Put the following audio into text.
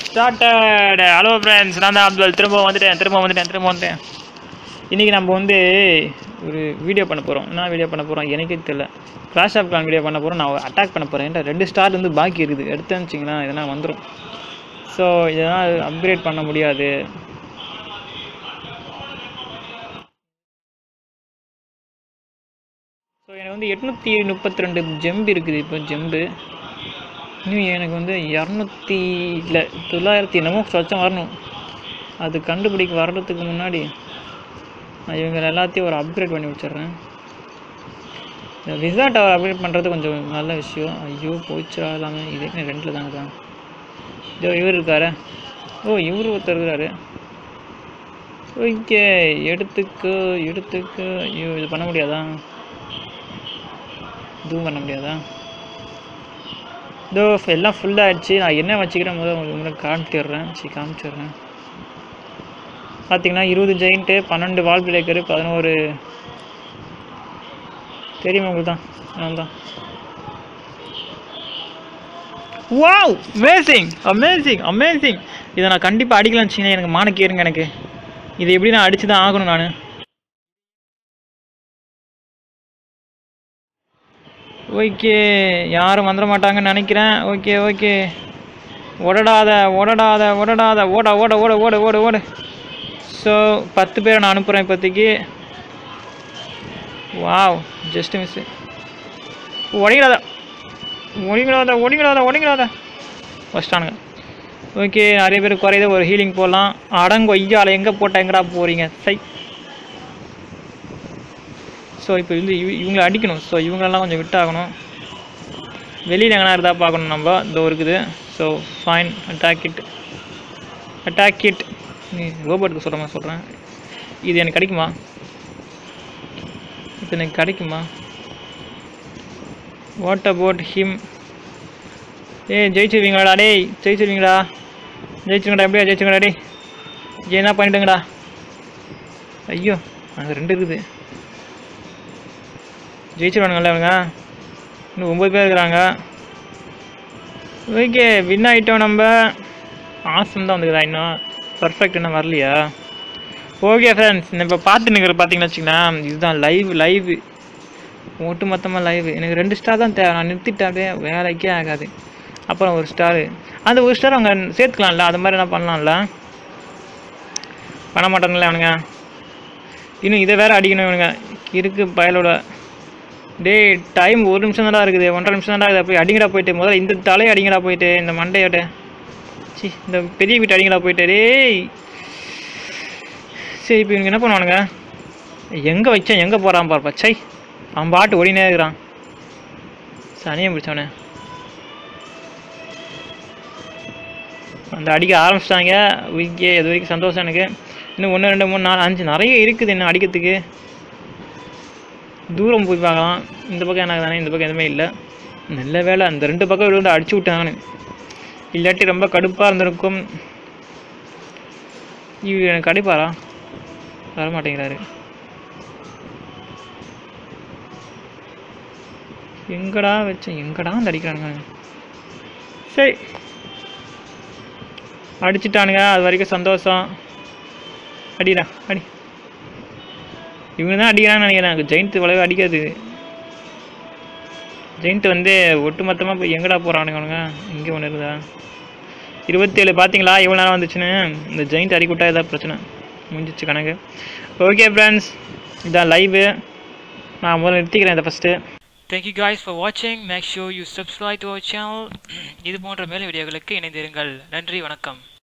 started hello friends நான் தான் அப்துல் திரும்ப வந்துட்டேன் திரும்ப வந்துட்டேன் திரும்ப வந்துட்டேன் இன்றைக்கி நம்ம வந்து ஒரு வீடியோ பண்ண போகிறோம் என்ன வீடியோ பண்ண போகிறோம் எனக்கே தெரியல கிளாஷ் ஆஃப் பிளான் வீடியோ பண்ண போகிறோம் நான் அட்டாக் பண்ண போகிறேன் ஏன்டா ரெண்டு ஸ்டார் வந்து பாக்கி இருக்குது எடுத்தேன்னு வச்சிங்களேன் இதெல்லாம் வந்துடும் ஸோ இதெல்லாம் அப்கிரேட் பண்ண முடியாது ஸோ எனக்கு வந்து எட்நூற்றி முப்பத்தி ரெண்டு ஜெம்பு இருக்குது இப்போ ஜெம்பு இன்னும் எனக்கு வந்து இரநூத்தி இல்லை தொள்ளாயிரத்தி என்னமோ சொச்சம் வரணும் அது கண்டுபிடிக்க வர்றதுக்கு முன்னாடி நான் இவங்க எல்லாத்தையும் ஒரு அப்கிரேட் பண்ணி வச்சிடுறேன் இந்த விசா டவர் அப்கிரேட் பண்ணுறது கொஞ்சம் நல்ல விஷயம் ஐயோ போச்சுடா எல்லாமே இதே ரெண்டில் தாங்க தான் இதோ இவர் இருக்காரு ஓ இவர் ஒருத்தர் இருக்கிறாரு ஓகே எடுத்துக்கு எடுத்துக்கு ஐயோ இது பண்ண முடியாதா இதுவும் பண்ண முடியாதா இதோ எல்லாம் ஃபுல்லாகிடுச்சு நான் என்ன வச்சுக்கிறேன் முதல்ல உங்களுக்கு முன்னாடி காமிச்சிடுறேன் சரி காமிச்சிடுறேன் பார்த்தீங்கன்னா இருபது ஜெயிண்ட்டு பன்னெண்டு வால் பிரேக்கரு பதினோரு தெரியுமா உங்களுக்கு தான் நான் தான் வாவ் அமேசிங் அமேசிங் அமேசிங் இதை நான் கண்டிப்பாக அடிக்கலாம்னு வச்சிங்கன்னா எனக்கு மானக்கேருங்க எனக்கு இதை எப்படி நான் அடிச்சு தான் ஆகணும் நான் ஓகே யாரும் வந்துட மாட்டாங்கன்னு நினைக்கிறேன் ஓகே ஓகே ஓடடாத ஓடடாத ஓடடாத ஓட ஓட ஓட ஓட ஓட ஓட ஸோ பத்து பேரை நான் அனுப்புகிறேன் இப்போதைக்கு வாவ் ஜஸ்ட் மிஸ்ஸு ஒடிங்கடாத ஒடிங்கடாத ஒடிங்கடாத ஒடிங்கடாத ஃபஸ்ட்டானுங்க ஓகே நிறைய பேர் குறையுது ஒரு ஹீலிங் போடலாம் அடங்கு ஐயால எங்கே போட்ட எங்கடா போகிறீங்க சை ஸோ இப்போ வந்து இவ இவங்களை அடிக்கணும் ஸோ இவங்களெல்லாம் கொஞ்சம் விட்டாகணும் வெளியில் எங்கன்னா இருந்தால் பார்க்கணும் நம்ம இதோ இருக்குது so fine attack it attack it நீ ரோபோட்டுக்கு சொல்கிற மாதிரி சொல்கிறேன் இது எனக்கு கிடைக்குமா இது எனக்கு கிடைக்குமா வாட் அபவுட் ஹிம் ஏய் ஜெயிச்சிருவீங்களாடா டேய் ஜெயிச்சிருவீங்களா ஜெயிச்சுங்கடா எப்படியா ஜெயிச்சுங்கடா டேய் என்ன பண்ணிட்டுங்கடா ஐயோ அங்கே ரெண்டு இருக்குது ஜெயிச்சிருவானுங்கல்ல அவனுங்க இன்னும் ஒம்பது பேர் இருக்கிறாங்க ஓகே வின் ஆகிட்டோம் நம்ம ஆசம் தான் வந்துக்குதா இன்னும் பர்ஃபெக்ட் இன்னும் வரலையா ஓகே ஃப்ரெண்ட்ஸ் இப்போ பார்த்துட்டு இருக்கிற பார்த்தீங்கன்னு வச்சுக்கோங்களேன் இதுதான் லைவ் லைவ் ஒட்டு மொத்தமாக லைவ் எனக்கு ரெண்டு ஸ்டார் தான் தேவை நான் நிறுத்திட்டேன் அப்படியே வேலைக்கே ஆகாது அப்புறம் ஒரு ஸ்டாரு அந்த ஒரு ஸ்டார் அவங்க சேர்த்துக்கலாம்ல அது மாதிரி என்ன பண்ணலாம்ல பண்ண மாட்டானுங்களே அவனுங்க இன்னும் இதை வேற அடிக்கணும் இவனுங்க இருக்கு பயலோட டேய் டைம் ஒரு நிமிஷம் தான்டா இருக்குது ஒன்றரை நிமிஷம் தான்டா இருக்குது போய் அடிங்கடா போயிட்டு முதல்ல இந்த தலையை அடிங்கடா போயிட்டு இந்த மண்டையோட சி இந்த பெரிய வீட்டு அடிங்கடா போயிட்டு டேய் சரி இப்போ இவனுக்கு என்ன பண்ணுவானுங்க எங்கே வச்சேன் எங்கே போகிறான் பாருப்பா சை அவன் பாட்டு ஓடினே இருக்கிறான் சனியை பிடிச்சவனே அந்த அடிக்க ஆரம்பிச்சிட்டாங்க ஓகே அது வரைக்கும் சந்தோஷம் எனக்கு இன்னும் ஒன்று ரெண்டு மூணு நாலு அஞ்சு நிறைய இருக்குது என்ன அடிக்கிறதுக்கு தூரம் போய் பார்க்கலாம் இந்த பக்கம் எனக்கு தானே இந்த பக்கம் எதுவுமே இல்லை நல்ல வேலை அந்த ரெண்டு பக்கம் விழுந்து அடிச்சு விட்டேன் நான் இல்லாட்டி ரொம்ப கடுப்பாக இருந்திருக்கும் இவர் எனக்கு கடுப்பாரா வர மாட்டேங்கிறாரு எங்கடா வச்சேன் எங்கடா வந்து அடிக்கிறானுங்க சரி அடிச்சிட்டானுங்க அது வரைக்கும் சந்தோஷம் அடிடா அடி இவங்க தான் அடிக்கிறான்னு நினைக்கிறேன் எனக்கு ஜெயிண்ட் வளவே அடிக்காது ஜெயிண்ட் வந்து ஒட்டுமொத்தமாக போய் எங்கடா போகிறானுங்க அவனுங்க இங்கே ஒன்று இருக்குதா இருபத்தேழு பார்த்தீங்களா இவ்வளோ நேரம் வந்துச்சுன்னு இந்த ஜெயிண்ட் அடிக்கிட்டா ஏதாவது பிரச்சனை முடிஞ்சிச்சு கணக்கு ஓகே ஃப்ரெண்ட்ஸ் இதான் லைவு நான் முதல்ல நிறுத்திக்கிறேன் இதை ஃபஸ்ட்டு தேங்க்யூ guys ஃபார் வாட்சிங் make sure you subscribe to our channel இது போன்ற மேலும் வீடியோகளுக்கு இணைந்திருங்கள் நன்றி வணக்கம்